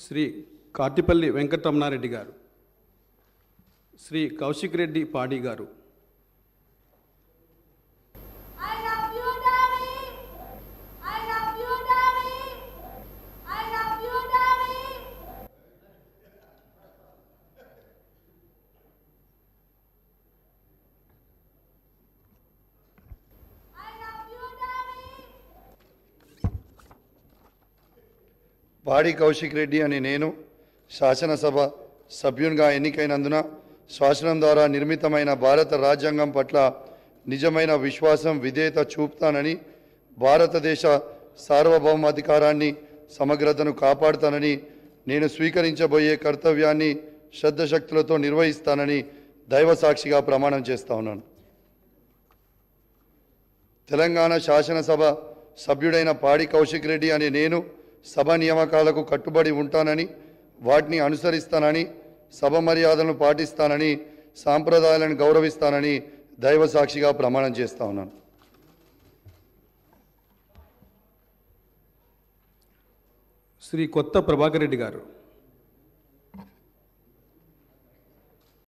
శ్రీ కాటిపల్లి వెంకటరమణారెడ్డి గారు శ్రీ కౌశిక్ రెడ్డి పాడి గారు I love you, Daddy. I love you, Daddy. I love you, Daddy. I love you, Daddy. పాడి కౌశిక్ రెడ్డి అనే నేను శాసనసభ సభ్యునిగా ఎన్నికైనందున శాసనం ద్వారా నిర్మితమైన భారత రాజ్యాంగం పట్ల నిజమైన విశ్వాసం విధేయత చూపుతానని భారతదేశ సార్వభౌమాధికారాన్ని సమగ్రతను కాపాడుతానని నేను స్వీకరించబోయే కర్తవ్యాన్ని శ్రద్ధశక్తులతో నిర్వహిస్తానని దైవ సాక్షిగా ప్రమాణం చేస్తా ఉన్నాను తెలంగాణ శాసనసభ సభ్యుడైన పాడి కౌశిక్ రెడ్డి అనే నేను సభ నియామకాలకు కట్టుబడి ఉంటానని వాటిని అనుసరిస్తానని సభ మర్యాదలను పాటిస్తానని సాంప్రదాయాలను గౌరవిస్తానని దైవ సాక్షిగా ప్రమాణం చేస్తా ఉన్నాను శ్రీ కొత్త ప్రభాకర్ రెడ్డి గారు